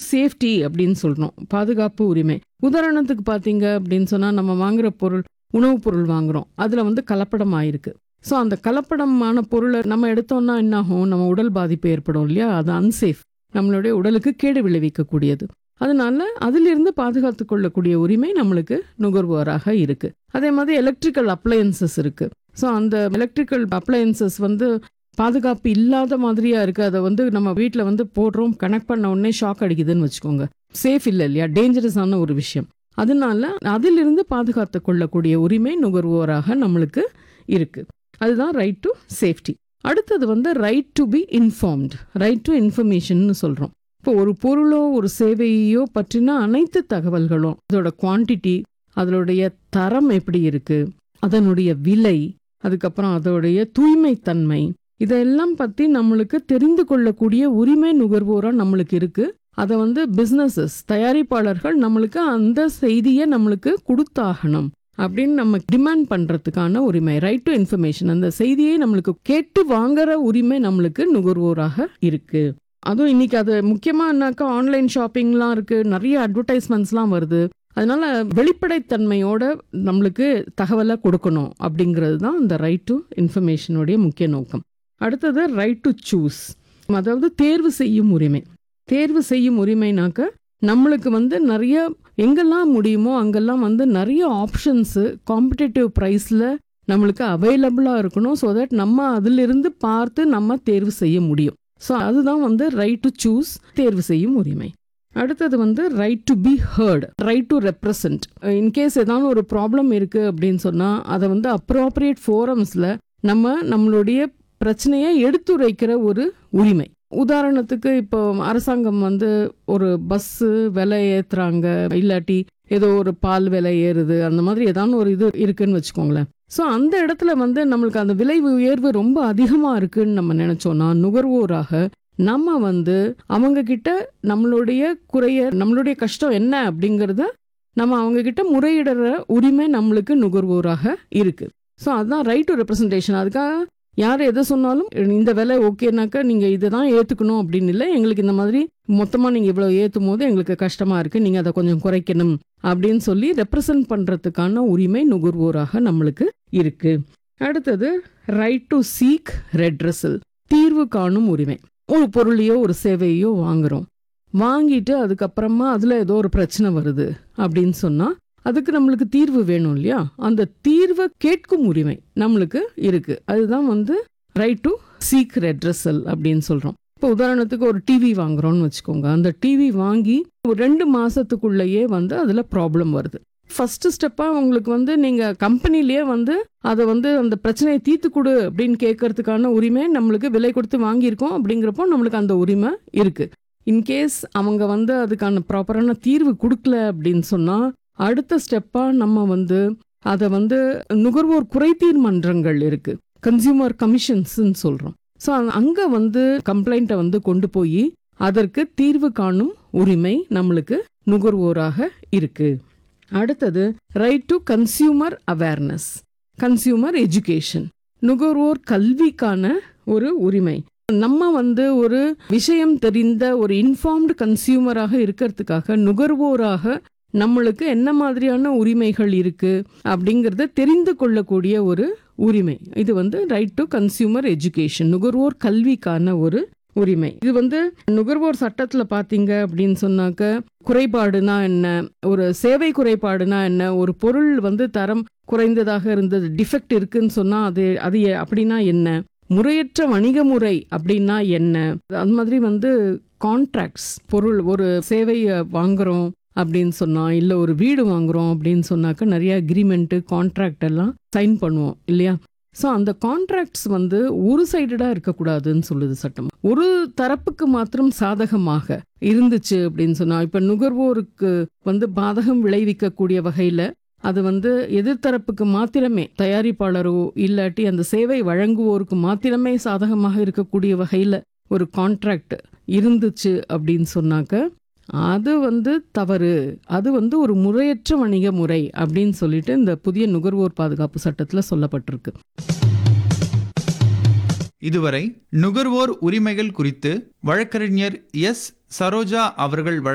safety அப்படின்னு சொல்றோம் பாதுகாப்பு உரிமை உதாரணத்துக்கு பார்த்தீங்க அப்படின்னு சொன்னா நம்ம வாங்குற பொருள் உணவுப் பொருள் வாங்குறோம் அதுல வந்து கலப்படம் ஆயிருக்கு ஸோ அந்த கலப்படமான பொருளை நம்ம எடுத்தோம்னா என்ன ஆகும் நம்ம உடல் பாதிப்பு ஏற்படும் இல்லையா அது அன்சேஃப் நம்மளுடைய உடலுக்கு கேடு விளைவிக்கக்கூடியது அதனால அதிலிருந்து பாதுகாத்து கொள்ளக்கூடிய உரிமை நம்மளுக்கு நுகர்வோராக இருக்கு அதே மாதிரி எலக்ட்ரிக்கல் அப்ளையன்சஸ் இருக்கு ஸோ அந்த எலக்ட்ரிக்கல் அப்ளையன்சஸ் வந்து பாதுகாப்பு இல்லாத மாதிரியா இருக்கு அதை வந்து நம்ம வீட்டில் வந்து போடுறோம் கனெக்ட் பண்ண உடனே ஷாக் அடிக்குதுன்னு வச்சுக்கோங்க சேஃப் இல்லை இல்லையா டேஞ்சரஸான ஒரு விஷயம் அதனால அதிலிருந்து பாதுகாத்து கொள்ளக்கூடிய உரிமை நுகர்வோராக நம்மளுக்கு இருக்கு அதுதான் ரைட் டு சேஃப்டி அடுத்தது வந்து right to be informed right to information சொல்றோம் இப்போ ஒரு பொருளோ ஒரு சேவையோ பற்றின அனைத்து தகவல்களும் அதோட குவான்டிட்டி அதனுடைய தரம் எப்படி இருக்கு அதனுடைய விலை அதுக்கப்புறம் அதோடைய தூய்மைத்தன்மை இதெல்லாம் பத்தி நம்மளுக்கு தெரிந்து கொள்ளக்கூடிய உரிமை நுகர்வோரா நம்மளுக்கு இருக்கு அதை வந்து பிசினஸஸ் தயாரிப்பாளர்கள் நம்மளுக்கு அந்த செய்தியை நம்மளுக்கு கொடுத்தாகணும் அப்படின்னு நம்ம டிமாண்ட் பண்றதுக்கான உரிமை ரைட் டு இன்ஃபர்மேஷன் அந்த செய்தியை நம்மளுக்கு கேட்டு வாங்குற உரிமை நம்மளுக்கு நுகர்வோராக இருக்கு அதுவும் இன்னைக்கு அது முக்கியமானாக்கா ஆன்லைன் ஷாப்பிங்லாம் இருக்கு நிறைய அட்வர்டைஸ்மெண்ட்ஸ்லாம் வருது அதனால வெளிப்படைத்தன்மையோட நம்மளுக்கு தகவலை கொடுக்கணும் அப்படிங்கிறது தான் இந்த ரைட் டு இன்ஃபர்மேஷனுடைய முக்கிய நோக்கம் அடுத்தது ரைட் டு சூஸ் அதாவது தேர்வு செய்யும் உரிமை தேர்வு செய்யும் உரிமைனாக்க நம்மளுக்கு வந்து நிறைய எங்கெல்லாம் முடியுமோ அங்கெல்லாம் வந்து நிறைய ஆப்ஷன்ஸு காம்படிட்டிவ் ப்ரைஸில் நம்மளுக்கு அவைலபிளாக இருக்கணும் ஸோ தட் நம்ம அதிலிருந்து பார்த்து நம்ம தேர்வு செய்ய முடியும் ஸோ அதுதான் வந்து ரைட் டு சூஸ் தேர்வு செய்யும் உரிமை அடுத்தது வந்து right to be heard right to represent in case ஏதாவது ஒரு ப்ராப்ளம் இருக்கு அப்படின்னு சொன்னா அதை வந்து அப்ரோப்ரியேட் ஃபோரம்ஸ்ல நம்ம நம்மளுடைய பிரச்சனையை எடுத்துரைக்கிற ஒரு உரிமை உதாரணத்துக்கு இப்போ அரசாங்கம் வந்து ஒரு பஸ்ஸு விலை ஏத்துறாங்க இல்லாட்டி ஏதோ ஒரு பால் விலை ஏறுது அந்த மாதிரி ஏதாவது ஒரு இது இருக்குன்னு வச்சுக்கோங்களேன் ஸோ அந்த இடத்துல வந்து நம்மளுக்கு அந்த விலை உயர்வு ரொம்ப அதிகமாக இருக்குன்னு நம்ம நினைச்சோம்னா நுகர்வோராக நம்ம வந்து அவங்க கிட்ட நம்மளுடைய குறைய நம்மளுடைய கஷ்டம் என்ன அப்படிங்கிறத நம்ம அவங்க கிட்ட முறையிடுற உரிமை நம்மளுக்கு நுகர்வோராக இருக்கு ஸோ அதுதான் ரைட் டு ரெப்ரசன்டேஷன் அதுக்காக யார் எதை சொன்னாலும் இந்த விலை ஓகேனாக்கா நீங்கள் இதை தான் ஏற்றுக்கணும் அப்படின்னு இல்லை எங்களுக்கு இந்த மாதிரி மொத்தமாக நீங்கள் இவ்வளோ ஏற்றும் போது எங்களுக்கு கஷ்டமாக இருக்குது நீங்கள் அதை கொஞ்சம் குறைக்கணும் அப்படின்னு சொல்லி ரெப்ரசன்ட் பண்ணுறதுக்கான உரிமை நுகர்வோராக நம்மளுக்கு இருக்கு அடுத்தது ரைட் டு சீக் ரெட்ரஸல் தீர்வு காணும் உரிமை ஒரு பொருளையோ ஒரு சேவையோ வாங்குறோம் வாங்கிட்டு அதுக்கப்புறமா அதில் ஏதோ ஒரு பிரச்சனை வருது அப்படின்னு சொன்னால் அதுக்கு நம்மளுக்கு தீர்வு வேணும் இல்லையா அந்த தீர்வை கேட்கும் உரிமை நம்மளுக்கு இருக்கு அதுதான் வந்து ரைட் டு சீக் ரெட்ரஸல் அப்படின்னு சொல்றோம் இப்போ உதாரணத்துக்கு ஒரு டிவி வாங்குறோம்னு வச்சுக்கோங்க அந்த டிவி வாங்கி ஒரு ரெண்டு மாசத்துக்குள்ளேயே வந்து அதுல ப்ராப்ளம் வருது ஃபர்ஸ்ட் ஸ்டெப்பா உங்களுக்கு வந்து நீங்க கம்பெனிலேயே வந்து அதை வந்து அந்த பிரச்சனையை தீர்த்து கொடு அப்படின்னு கேட்கறதுக்கான உரிமை நம்மளுக்கு விலை கொடுத்து வாங்கியிருக்கோம் அப்படிங்கிறப்போ நம்மளுக்கு அந்த உரிமை இருக்கு இன்கேஸ் அவங்க வந்து அதுக்கான ப்ராப்பரான தீர்வு கொடுக்கல அப்படின்னு சொன்னா அடுத்த ஸ்டெப்பா நம்ம வந்து அதை வந்து நுகர்வோர் குறைதீர் மன்றங்கள் இருக்கு கன்சியூமர் கமிஷன்ஸ்ன்னு சொல்றோம் ஸோ அங்க வந்து கம்ப்ளைண்ட்டை வந்து கொண்டு போய் அதற்கு தீர்வு காணும் உரிமை நம்மளுக்கு நுகர்வோராக இருக்கு அடுத்தது right to consumer awareness consumer education நுகர்வோர் கல்விக்கான ஒரு உரிமை நம்ம வந்து ஒரு விஷயம் தெரிந்த ஒரு இன்ஃபார்ம்டு கன்சியூமராக இருக்கிறதுக்காக நுகர்வோராக நம்மளுக்கு என்ன மாதிரியான உரிமைகள் இருக்கு அப்படிங்கறத தெரிந்து கொள்ளக்கூடிய ஒரு உரிமை இது வந்து ரைட் டு கன்சியூமர் எஜுகேஷன் நுகர்வோர் கல்விக்கான ஒரு உரிமை இது வந்து நுகர்வோர் சட்டத்துல பாத்தீங்க அப்படின்னு சொன்னாக்க குறைபாடுனா என்ன ஒரு சேவை குறைபாடுனா என்ன ஒரு பொருள் வந்து தரம் குறைந்ததாக இருந்தது டிஃபெக்ட் இருக்குன்னு சொன்னா அது அது எ- அப்படின்னா என்ன முறையற்ற வணிக முறை அப்படின்னா என்ன அது மாதிரி வந்து கான்ட்ராக்ட்ஸ் பொருள் ஒரு சேவையை வாங்குறோம் அப்படின்னு சொன்னா இல்ல ஒரு வீடு வாங்குறோம் அப்படின்னு சொன்னாக்க நிறைய அக்ரிமெண்ட் கான்ட்ராக்ட் எல்லாம் சைன் பண்ணுவோம் இல்லையா ஸோ அந்த கான்ட்ராக்ட்ஸ் வந்து ஒரு சைடடா இருக்கக்கூடாதுன்னு சொல்லுது சட்டம் ஒரு தரப்புக்கு மாத்திரம் சாதகமாக இருந்துச்சு அப்படின்னு சொன்னா இப்ப நுகர்வோருக்கு வந்து பாதகம் விளைவிக்கக்கூடிய வகையில அது வந்து எதிர்த்தரப்புக்கு மாத்திரமே தயாரிப்பாளரோ இல்லாட்டி அந்த சேவை வழங்குவோருக்கு மாத்திரமே சாதகமாக இருக்கக்கூடிய வகையில ஒரு கான்ட்ராக்ட் இருந்துச்சு அப்படின்னு சொன்னாக்க அது வந்து தவறு அது வந்து ஒரு முறையற்ற வணிக முறை அப்படின்னு சொல்லிட்டு இந்த புதிய நுகர்வோர் பாதுகாப்பு சட்டத்துல சொல்லப்பட்டிருக்கு இதுவரை நுகர்வோர் உரிமைகள் குறித்து வழக்கறிஞர் எஸ் சரோஜா அவர்கள் வழங்கிய